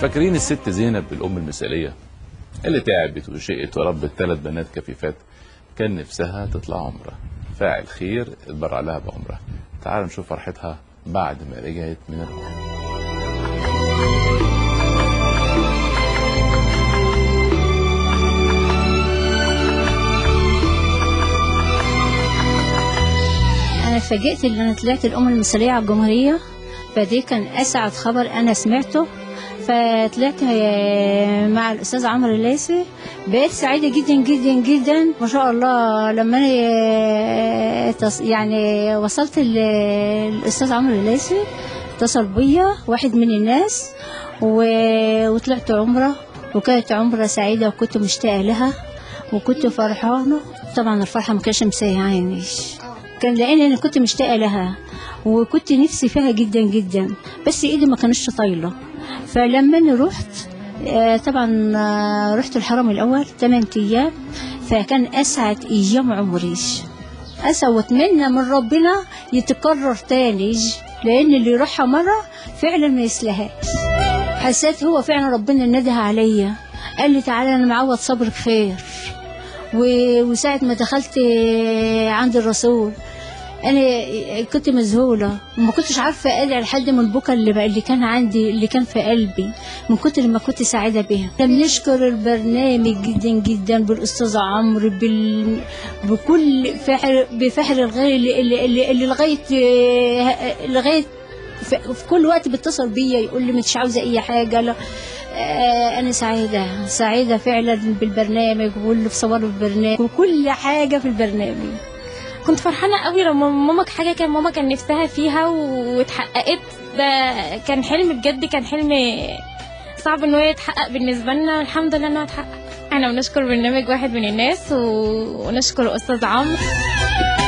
فاكرين الست زينب الام المثاليه اللي تعبت وشقت وربت ثلاث بنات كفيفات كان نفسها تطلع عمره فاعل خير اتبرع لها بعمره تعالوا نشوف فرحتها بعد ما رجعت من العمره انا اتفاجئت ان انا طلعت الام المصريه على الجمهوريه فدي كان اسعد خبر انا سمعته فطلعت آه، مع الاستاذ عمرو الليثي بقيت سعيده جدا جدا جدا ما شاء الله لما انا آه، تص- يعني وصلت ل- للاستاذ عمرو الليثي اتصل بيا واحد من الناس و- وطلعت عمره وكانت عمره سعيده وكنت مشتاقه لها وكنت فرحانه طبعا الفرحه ما كانش مسيعاني كان لان انا كنت مشتاقه لها وكنت نفسي فيها جدا جدا بس ايدي ما كانتش طايله فلما انا رحت آه، طبعا آه، رحت الحرم الاول 8 ايام فكان اسعد ايام عمري اسى واتمنى من ربنا يتكرر تاني لان اللي يروحها مره فعلا ما يسلهاش حسيت هو فعلا ربنا نده عليا قال لي تعالى انا معوض صبرك خير و- وساعة ما دخلت عند الرسول انا كنت مذهوله وما كنتش عارفه ادعي لحد من البكا اللي بقى اللي كان عندي اللي كان في قلبي من كتر ما كنت سعيده بيها بنشكر البرنامج جدا جدا بالاستاذ عمرو بال... بكل فحر بفحر الغير اللي, اللي, اللي, اللي لغايه لغايه في في كل وقت بيتصل بيا يقول لي مش عاوزه اي حاجه لا آه، انا سعيده سعيده فعلا بالبرنامج واللي في صور البرنامج وكل حاجه في البرنامج كنت فرحانة قوي لما ماما حاجة كان ماما كان نفسها فيها واتحققت ده كان حلم بجد كان حلم صعب ان هو يتحقق بالنسبة لنا الحمد لله انه اتحقق احنا بنشكر برنامج واحد من الناس و- ونشكر استاذ عمرو